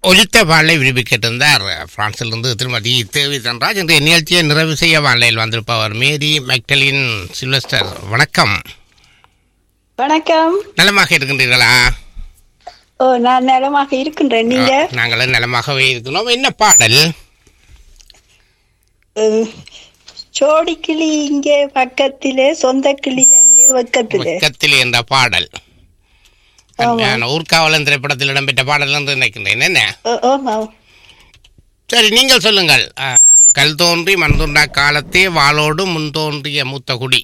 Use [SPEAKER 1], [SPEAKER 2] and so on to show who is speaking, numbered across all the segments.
[SPEAKER 1] ஒலித்த வாழை விரும்பி கேட்டிருந்தார் பிரான்சிலிருந்து திருமதி தேவி தன்ராஜ் இன்றைய நிகழ்ச்சியை நிறைவு செய்ய வாழையில் வந்திருப்பவர் மேரி மெக்டலின் சில்வஸ்டர் வணக்கம்
[SPEAKER 2] வணக்கம்
[SPEAKER 1] நலமாக இருக்கின்றீர்களா
[SPEAKER 2] ஓ நான் நலமாக இருக்கின்றேன் நீங்க
[SPEAKER 1] நாங்களும் நலமாகவே இருக்கிறோம் என்ன பாடல்
[SPEAKER 2] அஹ், சோடி கிளி இங்கே பக்கத்திலே சொந்த கிளி அங்கே பக்கத்திலே
[SPEAKER 1] வெக்கத்தில் என்ற பாடல்
[SPEAKER 2] ஆமா.
[SPEAKER 1] நான் ஊர்காவலன் திரைப்படத்தில் இடம்பெற்ற பாடல் என்று நினைக்கின்றேன் என்ன
[SPEAKER 2] ஓ- ஆமாம்
[SPEAKER 1] சரி நீங்கள் சொல்லுங்கள் ஆ, கல் தோன்றி மண் தோன்றா காலத்தே வாளோடு முன் தோன்றிய மூத்த குடி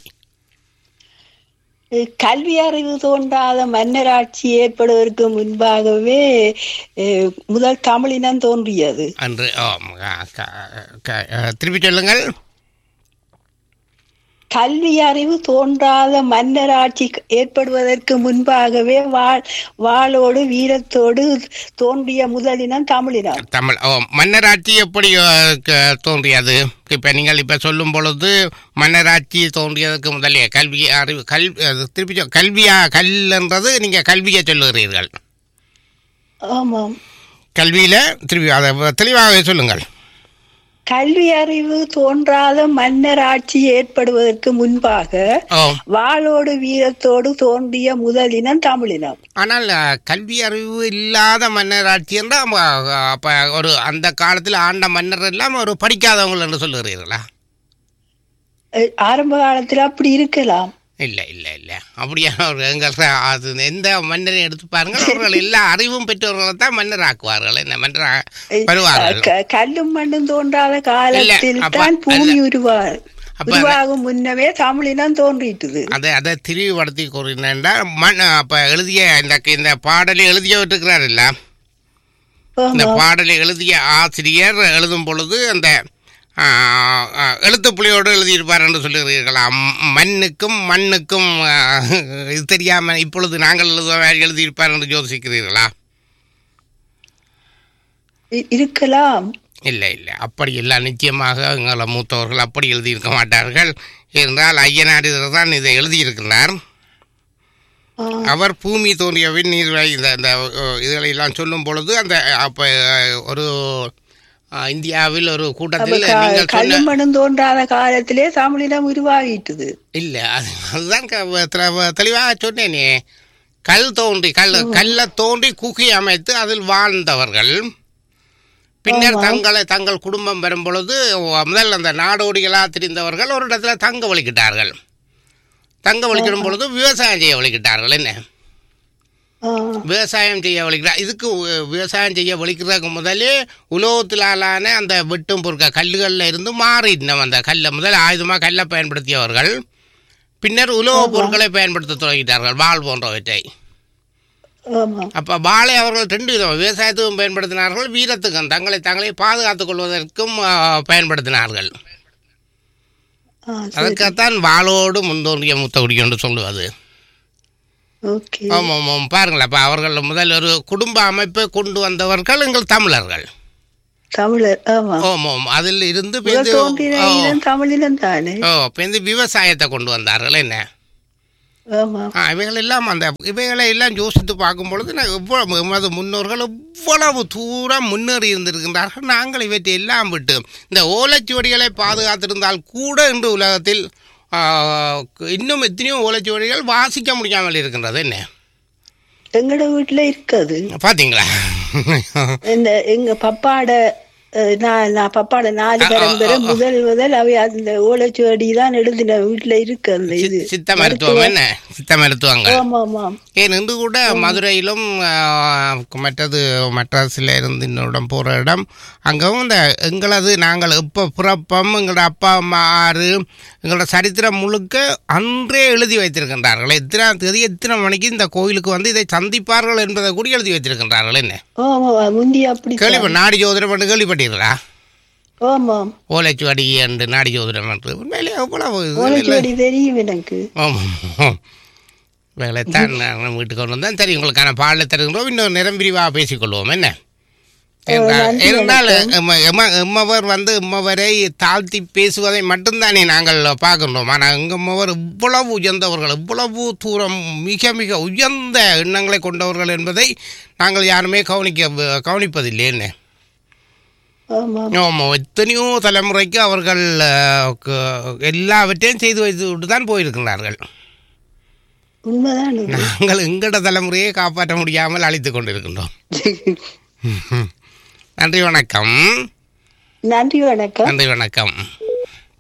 [SPEAKER 2] அஹ், கல்வி அறிவு தோன்றாத மன்னராட்சி ஏற்படுவதற்கு முன்பாகவே அஹ், முதல் தமிழினம் தோன்றியது
[SPEAKER 1] அன்று ஆம், ஆ, க- க- ஆ, திருப்பி சொல்லுங்கள்
[SPEAKER 2] கல்வி அறிவு தோன்றாத மன்னராட்சி ஏற்படுவதற்கு முன்பாகவே வாழ் வாளோடு வீரத்தோடு தோன்றிய முதலினம் தமிழினம்
[SPEAKER 1] தமிழ் ஓ மன்னராட்சி எப்படி ஆ, க- தோன்றியது இப்போ நீங்கள் இப்போ சொல்லும் பொழுது மன்னராட்சி தோன்றியதற்கு முதலே கல்வி அறிவு கல் அது திருப்பி சொல் கல்வியா கல்ன்றது நீங்கள் கல்வியை சொல்லுகிறீர்கள்
[SPEAKER 2] ஆமாம்
[SPEAKER 1] கல்வியில் திருப்பி அதை தெளிவாக சொல்லுங்கள்
[SPEAKER 2] கல்வி அறிவு தோன்றாத மன்னராட்சி ஏற்படுவதற்கு முன்பாக
[SPEAKER 1] ஓ
[SPEAKER 2] வாளோடு வீரத்தோடு தோன்றிய முதலினம் தமிழினம்
[SPEAKER 1] ஆனால் அ, கல்வி அறிவு இல்லாத மன்னராட்சி என்றால் அப்போ ஒரு அந்த காலத்தில் ஆண்ட மன்னர் எல்லாம் ஒரு படிக்காதவங்கள் என்று சொல்லுகிறீர்களா
[SPEAKER 2] அஹ் ஆரம்ப காலத்துல அப்படி இருக்கலாம்
[SPEAKER 1] இல்லை இல்லை இல்லை அப்படியான ஒரு எங்கள் அது எந்த மன்னரை எடுத்து பாருங்கள் அவர்கள் எல்லா அறிவும் பெற்றவர்களை தான் மன்னர் ஆக்குவார்கள் என்ன மன்னர்
[SPEAKER 2] அஹ்
[SPEAKER 1] வருவார்கள்
[SPEAKER 2] க- கல்லும் மண்ணும் தோன்றாத காலத்தில்
[SPEAKER 1] அப்ப-
[SPEAKER 2] தான் பூமி
[SPEAKER 1] அல்ல.
[SPEAKER 2] உருவா
[SPEAKER 1] அப்ப
[SPEAKER 2] உருவாகும் முன்னமே தமிழினம் தோன்றிட்டுது
[SPEAKER 1] அதை அதை திரிவுபடுத்தி கூறினேன்டா மண் அப்போ எழுதிய இந்த இந்த பாடலை எழுதியவற்றுக்கிறார் இல்லை இந்த
[SPEAKER 2] ஆமா.
[SPEAKER 1] பாடலை எழுதிய ஆசிரியர் எழுதும் பொழுது அந்த ஆ, ஆ, எழுத்துப்புலியோடு எழுதியிருப்பார் என்று சொல்லுகிறீர்களா ம், மண்ணுக்கும் மண்ணுக்கும் ஆ, இது தெரியாம இப்பொழுது நாங்கள் எழுதுவார் எழுதியிருப்பார் என்று யோசிக்கிறீர்களா
[SPEAKER 2] இ- இருக்கலாம்
[SPEAKER 1] இல்லை இல்லை அப்படி இல்லை நிச்சயமாக எங்களை மூத்தவர்கள் அப்படி எழுதியிருக்க மாட்டார்கள் என்றால் ஐயனார் தான் இதை எழுதியிருக்கிறார்
[SPEAKER 2] ஆ,
[SPEAKER 1] அவர் பூமி தோன்றியவின் நீர்வழி இந்த இந்த அஹ், இதுகளெல்லாம் சொல்லும் பொழுது அந்த அப்போ ஒரு அஹ், இந்தியாவில் ஒரு
[SPEAKER 2] அப்ப
[SPEAKER 1] கூட்டத்தில்
[SPEAKER 2] க-
[SPEAKER 1] நீங்கள் சொன்ன
[SPEAKER 2] கல்லும் மண்ணும் தோன்றாத காலத்திலே தமிழினம் உருவாகிட்டுது
[SPEAKER 1] இல்லை அது அதுதான் க- தெ- தெளிவாக சொன்னேனே கல் தோன்றி கல் கல்லை தோன்றி குகி அமைத்து அதில் வாழ்ந்தவர்கள் பின்னர் தங்களை தங்கள் குடும்பம் வரும் பொழுது முதல் அந்த நாடோடிகளாக திரிந்தவர்கள் ஒரு இடத்துல தங்க வலிக்கிட்டார்கள் தங்க வலிக்கிடும் பொழுது விவசாயம் செய்ய வலிக்கிட்டார்கள் என்ன
[SPEAKER 2] ஆ,
[SPEAKER 1] விவசாயம் செய்ய வலிக்கிறார் இதுக்கு வி- விவசாயம் செய்ய வலிக்கிறதுக்கு முதலே உலோகத்திலான அந்த வெட்டும் பொருட்கள் கல்லுகளில் இருந்து மாறிடணும் அந்த கல்லை முதல் ஆயுதமாக கல்லை பயன்படுத்தியவர்கள் பின்னர் உலோக பொருட்களை பயன்படுத்த தொடங்கிட்டார்கள் வாள் போன்றவற்றை
[SPEAKER 2] ஆமா
[SPEAKER 1] அப்போ வாளை அவர்கள் ரெண்டு விதம் விவசாயத்துக்கும் பயன்படுத்தினார்கள் வீரத்துக்கும் தங்களை தங்களை பாதுகாத்துக் கொள்வதற்கும் ஆ, பயன்படுத்தினார்கள்
[SPEAKER 2] ஆ, சரி.
[SPEAKER 1] அதற்காகத்தான் வாளோடு முன்தோன்றிய முத்தகுடி என்று சொல்லுவது
[SPEAKER 2] ஓகே
[SPEAKER 1] ஆமாம் ஆமாம் பாருங்கள் அப்போ அவர்கள் முதல் ஒரு குடும்ப அமைப்பை கொண்டு வந்தவர்கள் எங்கள் தமிழர்கள்
[SPEAKER 2] தமிழர் ஆமா
[SPEAKER 1] ஓம் ஓம் அதில் இருந்து
[SPEAKER 2] முதல்
[SPEAKER 1] பேருந்து
[SPEAKER 2] தோன்றின
[SPEAKER 1] ஓ
[SPEAKER 2] இனம் தமிழினம் தானே
[SPEAKER 1] ஓ பேருந்து விவசாயத்தை கொண்டு வந்தார்கள் என்ன
[SPEAKER 2] ஆமா
[SPEAKER 1] ஆ இவைகள் எல்லாம் அந்த இவைகளை எல்லாம் யோசித்து பார்க்கும் பொழுது நான் எவ்வளவு எமது முன்னோர்கள் எவ்வளவு தூரம் முன்னேறி இருந்திருக்கின்றார்கள் நாங்கள் இவற்றை எல்லாம் விட்டு இந்த ஓலைச்சுவடிகளை பாதுகாத்திருந்தால் கூட இன்று உலகத்தில் ஆ, இன்னும் எத்தனையோ ஓலைச்சுவடிகள் வாசிக்க முடியாமல் இருக்கின்றது என்ன
[SPEAKER 2] எங்கட வீட்டுல இருக்குது
[SPEAKER 1] பார்த்தீங்களா
[SPEAKER 2] இந்த எங்க பப்பாட அஹ், நான் நான் பப்பாட நாலு
[SPEAKER 1] ஆ, ஆ,
[SPEAKER 2] பரம்பரை
[SPEAKER 1] ஆ, ஆ.
[SPEAKER 2] முதல் முதல் அவை அந்த ஓலைச்சுவடி தான் எழுதின வீட்டுல இருக்கு அந்த இது
[SPEAKER 1] சி- சித்த மருத்துவம் என்ன சித்த மருத்துவங்கள்
[SPEAKER 2] ஆமா ஆமா
[SPEAKER 1] ஏன் இன்று கூட மதுரையிலும் ஆ, மற்றது மெட்ராஸில் இருந்து இன்னொரு போகிற இடம் அங்கவும் இந்த எங்களது நாங்கள் எப்போ பிறப்பம் எங்களோட அப்பா அம்மா ஆறு எங்களோட சரித்திரம் முழுக்க அன்றே எழுதி வைத்திருக்கின்றார்கள் எத்தனை தேதி எத்தனை மணிக்கு இந்த கோயிலுக்கு வந்து இதை சந்திப்பார்கள் என்பதை கூட எழுதி வைத்திருக்கின்றார்கள் என்ன
[SPEAKER 2] ஆமா முந்தி அப்படி
[SPEAKER 1] கேள்வி நாடி ஜோதிடம் என்று கேள்விப்பட்டீர்களா
[SPEAKER 2] ஆமாம்
[SPEAKER 1] ஓலைச்சுவடி என்று நாடி ஜோதிடம் என்று உண்மையிலே எவ்வளவு இது இல்லை.
[SPEAKER 2] ஓலைச்சுவடி தெரியும் எனக்கு
[SPEAKER 1] ஆமாம் வேலைத்தான் நான் வீட்டுக்கு கொண்டு வந்தேன் சரி உங்களுக்கான பாடலை தருகின்றோம் இன்னும் நிறம் விரிவாக பேசிக்கொள்வோம் என்ன என்றால்
[SPEAKER 2] நன்றி
[SPEAKER 1] இருந்தால் எம்ம- எம்ம- எம்மவர் வந்து எம்மவரை தாழ்த்தி பேசுவதை மட்டும்தானே நாங்கள் பார்க்கின்றோம் ஆனால் எங்கம்மவர் இவ்வளவு உயர்ந்தவர்கள் இவ்வளவு தூரம் மிக மிக உயர்ந்த எண்ணங்களை கொண்டவர்கள் என்பதை நாங்கள் யாருமே கவனிக்க கவனிப்பதில்லை என்ன
[SPEAKER 2] ஆமா
[SPEAKER 1] ஆமாம் எத்தனையோ தலைமுறைக்கு அவர்கள் அஹ், க- எல்லாவற்றையும் செய்து வைத்து விட்டு தான் போயிருக்கிறார்கள்
[SPEAKER 2] உண்மைதான் இது.
[SPEAKER 1] நாங்கள் எங்கட தலைமுறையை காப்பாற்ற முடியாமல் அழித்து கொண்டிருக்கின்றோம் நன்றி வணக்கம்
[SPEAKER 2] நன்றி வணக்கம்
[SPEAKER 1] நன்றி வணக்கம்